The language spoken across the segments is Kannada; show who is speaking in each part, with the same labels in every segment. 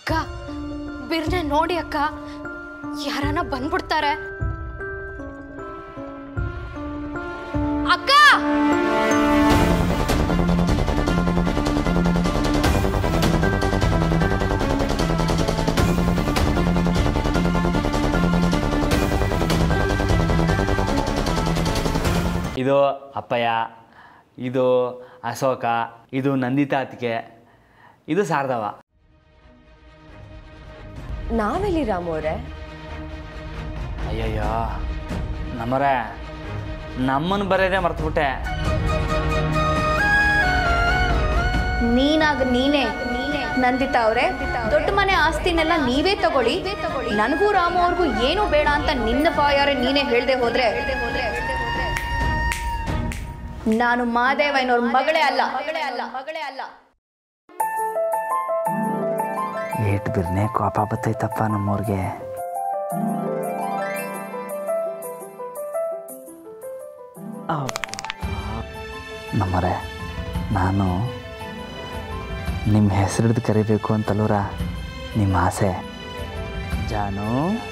Speaker 1: ಅಕ್ಕ ಬಿರ್ನೆ ನೋಡಿ ಅಕ್ಕ ಯಾರನ್ನ ಬಂದ್ಬಿಡ್ತಾರೆ ಅಕ್ಕ
Speaker 2: ಇದು ಅಪ್ಪಯ್ಯ ಇದು ಅಶೋಕ ಇದು ನಂದಿತಾ ಅತ್ತಿಗೆ ಇದು ಶಾರದವ
Speaker 3: ನಾವೆಲ್ಲಿ ರಾಮು ಅವರೇ
Speaker 2: ಅಯ್ಯಯ್ಯೋ ನಮ್ಮರೇ ನಮ್ಮನ್ನು ಬರೆಯೋದೇ ಮರ್ತುಬಿಟ್ಟೆ
Speaker 1: ನೀನಾಗ ನೀನೇ ನಂದಿತಾ ಅವ್ರೆ ದೊಡ್ಡ ಮನೆ ಆಸ್ತಿನೆಲ್ಲ ನೀವೇ ತಗೊಳ್ಳಿ ನನಗೂ ರಾಮು ಅವ್ರಿಗೂ ಏನು ಬೇಡ ಅಂತ ನಿನ್ನ ಬಾಯಾರೆ ನೀನೇ ಹೇಳ್ದೆ ಹೋದ್ರೆ ನಾನು ಮಾದೇವಯ್ಯನವ್ರ ಮಗಳೇ ಅಲ್ಲ ಮಗಳೇ ಅಲ್ಲ ಮಗಳೇ ಅಲ್ಲ
Speaker 2: ಏಟ್ ಬಿರ್ನೆ ಕೋಪ ಬತ್ತೈತಪ್ಪ ನಮ್ಮವ್ರಿಗೆ ನಮ್ಮರೆ ನಾನು ನಿಮ್ಮ ಹೆಸರಿಡ್ದು ಕರಿಬೇಕು ಅಂತಲೂರ ನಿಮ್ಮ ಆಸೆ ಜಾನು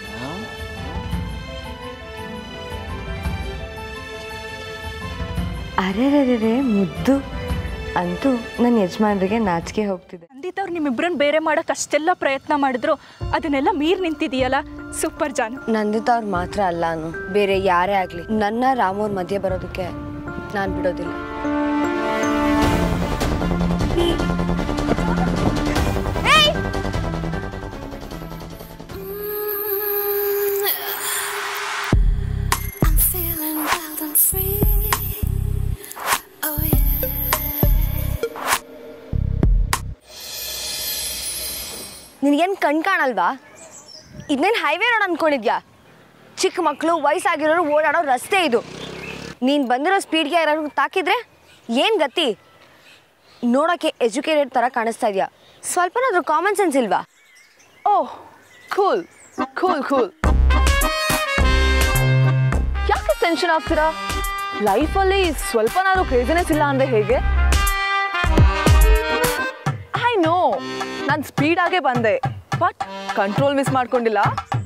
Speaker 3: ಅರೆರೆರೆ ಮುದ್ದು ಅಂತೂ ನನ್ನ ಯಜಮಾನ್ರಿಗೆ ನಾಚಿಕೆ ಹೋಗ್ತಿದೆ
Speaker 4: ನಂದಿತ್ ಅವ್ರು ನಿಮ್ಮಿಬ್ಬರನ್ನ ಬೇರೆ ಮಾಡಕ್ ಅಷ್ಟೆಲ್ಲ ಪ್ರಯತ್ನ ಮಾಡಿದ್ರು ಅದನ್ನೆಲ್ಲ ಮೀರ್ ನಿಂತಿದೀಯಲ್ಲ ಸೂಪರ್ ಜಾನು
Speaker 3: ನಂದಿತ ಅವ್ರು ಮಾತ್ರ ಅಲ್ಲ ಅನು ಬೇರೆ ಯಾರೇ ಆಗಲಿ ನನ್ನ ರಾಮವ್ರ ಮಧ್ಯೆ ಬರೋದಕ್ಕೆ ನಾನು ಬಿಡೋದಿಲ್ಲ
Speaker 5: I'm feeling wild and free. Oh yeah.
Speaker 3: ನಿನಗೇನು ಕಣ್ ಕಾಣಲ್ವಾ ಇದನ್ನೇನು ಹೈವೇ ರೋಡ್ ಅನ್ಕೊಂಡಿದ್ಯಾ ಚಿಕ್ಕ ಮಕ್ಕಳು ವಯಸ್ಸಾಗಿರೋರು ಓಡಾಡೋ ರಸ್ತೆ ಇದು ನೀನು ಬಂದಿರೋ ಸ್ಪೀಡ್ಗೆ ಯಾರು ತಾಕಿದ್ರೆ ಏನು ಗತಿ ನೋಡೋಕ್ಕೆ ಎಜುಕೇಟೆಡ್ ಥರ ಕಾಣಿಸ್ತಾ ಇದೆಯಾ ಸ್ವಲ್ಪನಾದ್ರೂ ಕಾಮನ್ ಸೆನ್ಸ್ ಇಲ್ವಾ
Speaker 6: ಓಹ್ ಕೂಲ್ ಕೂಲ್ ಕೂಲ್ ಯಾಕೆ ಟೆನ್ಷನ್ ಆಗ್ತೀರಾ ಲೈಫಲ್ಲಿ ಸ್ವಲ್ಪನಾದ್ರೂ ಕ್ರೇಜಿನೆಸ್ ಇಲ್ಲ ಅಂದ್ರೆ ಹೇಗೆ ಐ ನೋ ನಾನು ಸ್ಪೀಡಾಗೆ ಬಂದೆ ಬಟ್ ಕಂಟ್ರೋಲ್ ಮಿಸ್ ಮಾಡ್ಕೊಂಡಿಲ್ಲ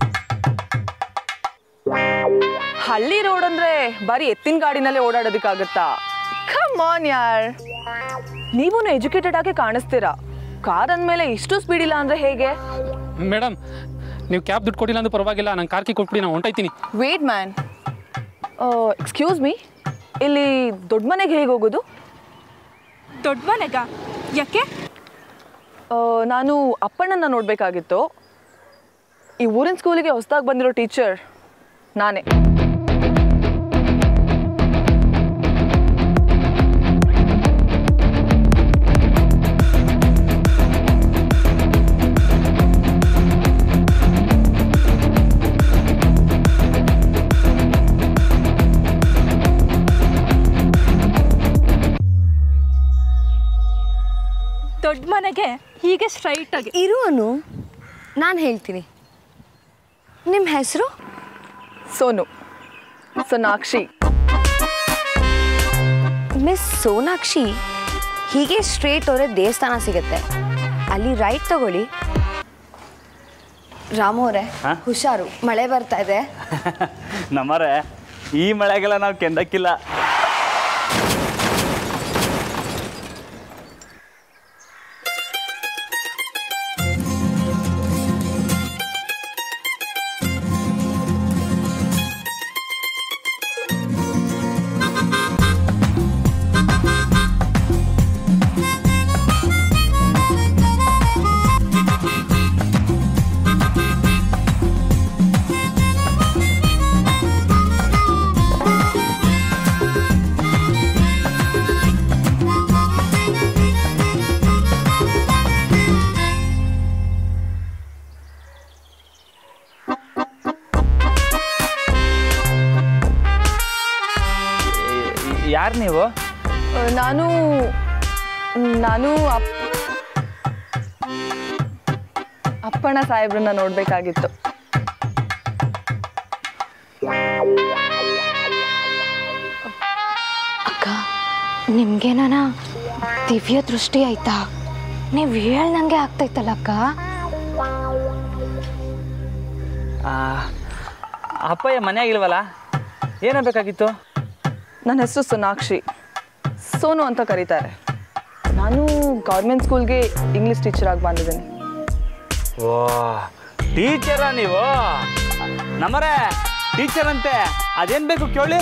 Speaker 6: ಹಳ್ಳಿ ರೋಡ್ ಅಂದ್ರೆ ಬರೀ ಎತ್ತಿನ ಗಾಡಿನಲ್ಲೇ ಓಡಾಡೋದಕ್ಕಾಗತ್ತಾ ಕಮ್ ಆನ್ ಯಾರ್ ನೀವು ಎಜುಕೇಟೆಡ್ ಆಗಿ ಕಾಣಿಸ್ತೀರಾ ಕಾರ್ ಅಂದಮೇಲೆ ಇಷ್ಟು ಸ್ಪೀಡ್ ಇಲ್ಲ ಅಂದ್ರೆ ಹೇಗೆ
Speaker 7: ಮೇಡಮ್ ನೀವು ಕ್ಯಾಬ್ ದುಡ್ಡು ಕೊಟ್ಟಿಲ್ಲ ಅಂದ್ರೆ ಪರವಾಗಿಲ್ಲ ನಂಗೆ ಕಾರ್ಕಿ ಕೊಟ್ಬಿಡಿ ನಾನು ಹೊಂಟೈತೀನಿ
Speaker 6: ವೇಟ್ ಮ್ಯಾನ್ ಎಕ್ಸ್ಕ್ಯೂಸ್ ಮೀ ಇಲ್ಲಿ ದೊಡ್ಡ ಮನೆಗೆ ಹೇಗೆ ಹೋಗೋದು
Speaker 4: ದೊಡ್ಡ ಮನೆಗ ಯಾಕೆ
Speaker 6: ಆ, ನಾನು ಅಪ್ಪಣ್ಣನ ನೋಡಬೇಕಾಗಿತ್ತು ಈ ಊರಿನ ಸ್ಕೂಲಿಗೆ ಹೊಸದಾಗಿ ಬಂದಿರೋ ಟೀಚರ್ ನಾನೇ
Speaker 4: ದೊಡ್ಡ ಮನೆಗೆ ಹೀಗೆ ಸ್ಟ್ರೈಟ್ ಆಗಿ
Speaker 3: ಇರು ಅನು ನಾನು ಹೇಳ್ತೀನಿ ನಿಮ್ಮ ಹೆಸರು
Speaker 6: ಸೋನು ಸೋನಾಕ್ಷಿ
Speaker 3: ಮಿಸ್ ಸೋನಾಕ್ಷಿ ಹೀಗೆ ಸ್ಟ್ರೇಟ್ ಅವರೇ ದೇವಸ್ಥಾನ ಸಿಗುತ್ತೆ ಅಲ್ಲಿ ರೈಟ್ ತಗೊಳ್ಳಿ ರಾಮು ಅವರೇ
Speaker 2: ಹಾ?
Speaker 3: ಹುಷಾರು ಮಳೆ ಬರ್ತಾ ಇದೆ
Speaker 2: ನಮ್ಮರೆ ಈ ಮಳೆಗೆಲ್ಲ ನಾವು ಕೆಂದಕ್ಕಿಲ್ಲ ಯಾರು ನೀವು
Speaker 6: ಆ, ನಾನು ನಾನು ಅಪ್ ಅಪ್ಪಣ್ಣ ಸಾಹೇಬ್ರನ್ನ ನೋಡಬೇಕಾಗಿತ್ತು
Speaker 1: ಅಕ್ಕ ನಿಮ್ಗೇನಾನ ದಿವ್ಯ ದೃಷ್ಟಿ ಆಯ್ತಾ ನೀವು ಹೇಳ್ದಂಗೆ ಆಗ್ತೈತಲ್ಲ ಅಕ್ಕ
Speaker 2: ಆ, ಅಪ್ಪಯ್ಯ ಮನೆಯಾಗಿಲ್ವಲ್ಲ ಏನಾಗಬೇಕಾಗಿತ್ತು
Speaker 6: ನನ್ನ ಹೆಸರು ಸೋನಾಕ್ಷಿ ಸೋನು ಅಂತ ಕರೀತಾರೆ ನಾನು ಗೌರ್ಮೆಂಟ್ ಸ್ಕೂಲ್ಗೆ ಇಂಗ್ಲೀಷ್ ಟೀಚರ್ ಆಗಿ ಬಂದಿದ್ದೀನಿ
Speaker 2: ಓ ಟೀಚರಾ ನೀವು ನಮ್ಮರೇ ಟೀಚರ್ ಅಂತೆ ಅದೇನು ಬೇಕು ಕೇಳಿ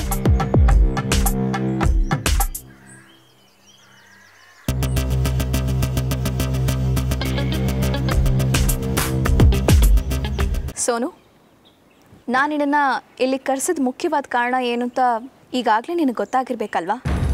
Speaker 1: ಸೋನು ನಾನು ನಿನ್ನನ್ನು ಇಲ್ಲಿ ಕರೆಸಿದ ಮುಖ್ಯವಾದ ಕಾರಣ ಏನು ಅಂತ ಈಗಾಗಲೇ ನಿನಗೆ ಗೊತ್ತಾಗಿರ್ಬೇಕಲ್ವಾ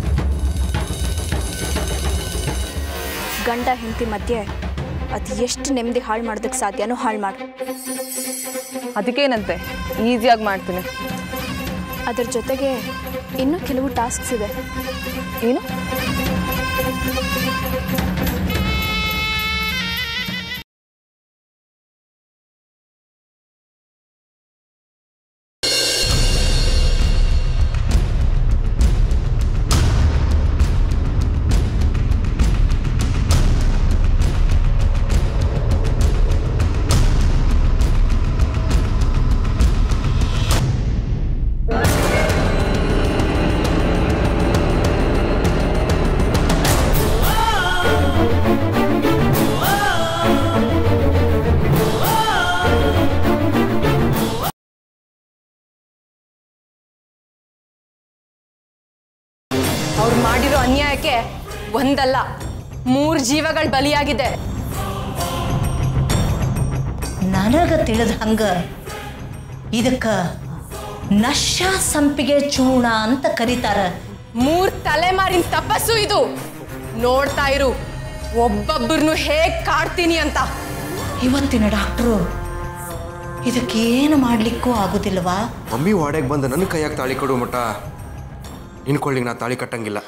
Speaker 1: ಗಂಡ ಹೆಂಡತಿ ಮಧ್ಯೆ ಅದು ಎಷ್ಟು ನೆಮ್ಮದಿ ಹಾಳು ಮಾಡೋದಕ್ಕೆ ಸಾಧ್ಯನೋ ಹಾಳು ಮಾಡು
Speaker 6: ಅದಕ್ಕೇನಂತೆ ಈಸಿಯಾಗಿ ಮಾಡ್ತೀನಿ
Speaker 1: ಅದ್ರ ಜೊತೆಗೆ ಇನ್ನೂ ಕೆಲವು ಟಾಸ್ಕ್ಸ್ ಇದೆ
Speaker 6: ಏನು
Speaker 8: ಅವ್ರು ಮಾಡಿರೋ ಅನ್ಯಾಯಕ್ಕೆ ಒಂದಲ್ಲ ಮೂರು ಜೀವಗಳು ಬಲಿಯಾಗಿದೆ
Speaker 9: ನನಗ ತಿಳಿದ ಹಂಗ ಇದಕ್ಕ ನಶ ಸಂಪಿಗೆ ಚೂರ್ಣ ಅಂತ ಕರೀತಾರ
Speaker 8: ಮೂರ್ ತಲೆಮಾರಿನ ತಪಸ್ಸು ಇದು ನೋಡ್ತಾ ಇರು ಒಬ್ಬೊಬ್ಬರನ್ನು ಹೇಗ್ ಕಾಡ್ತೀನಿ ಅಂತ
Speaker 9: ಇವತ್ತಿನ ಡಾಕ್ಟ್ರು ಇದಕ್ಕೇನು ಮಾಡ್ಲಿಕ್ಕೂ ಆಗುದಿಲ್ವಾ
Speaker 10: ಮಮ್ಮಿ ವಾಡೆಗೆ ಬಂದು ನನ್ನ ಕೈಯಾಗ ತಾಳಿ ಕೊಡು ಮಟ್ಟ ಇನ್ಕೊಳ್ಳಿಗೆ ನಾ ತಾಳಿ ಕಟ್ಟಂಗಿಲ್ಲ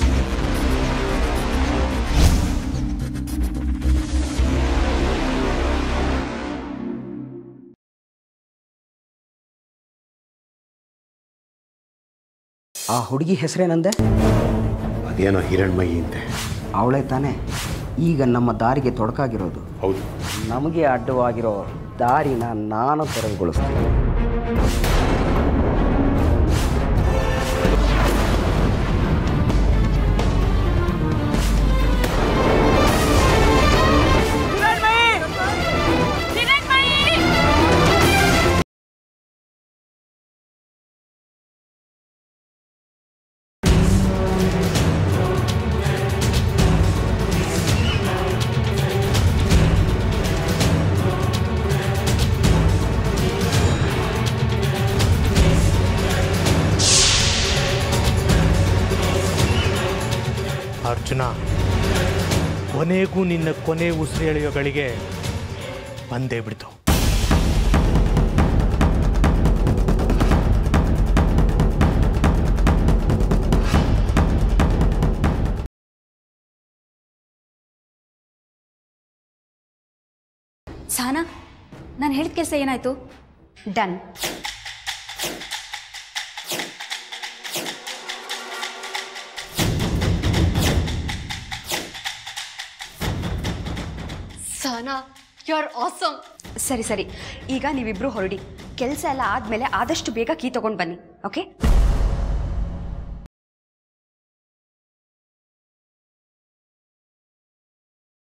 Speaker 11: ಆ ಹುಡುಗಿ ಹೆಸರೇನಂದೆ
Speaker 12: ಅದೇನೋ ಹಿರಣ್ಮಯಿ ಅಂತೆ
Speaker 11: ಅವಳೇ ತಾನೇ ಈಗ ನಮ್ಮ ದಾರಿಗೆ ತೊಡಕಾಗಿರೋದು
Speaker 12: ಹೌದು
Speaker 11: ನಮಗೆ ಅಡ್ಡವಾಗಿರೋ ದಾರಿನ ನಾನು ತೆರವುಗೊಳಿಸ್ತೀನಿ
Speaker 13: ಅರ್ಜುನ ಕೊನೆಗೂ ನಿನ್ನ ಕೊನೆ ಉಸಿರೆಳೆಯೋ ಗಳಿಗೆ ಬಂದೇ ಬಿಡ್ತು
Speaker 14: ಸಹನಾ ನಾನು ಹೇಳಿದ ಕೆಲಸ ಏನಾಯ್ತು done
Speaker 8: Sahana you are awesome
Speaker 14: ಸರಿ ಸರಿ ಈಗ ನೀವಿಬ್ರು ಹೊರಡಿ ಕೆಲಸ ಎಲ್ಲ ಆದಮೇಲೆ ಆದಷ್ಟು ಬೇಗ ಕೀ ತಗೊಂಡು ಬನ್ನಿ ಓಕೆ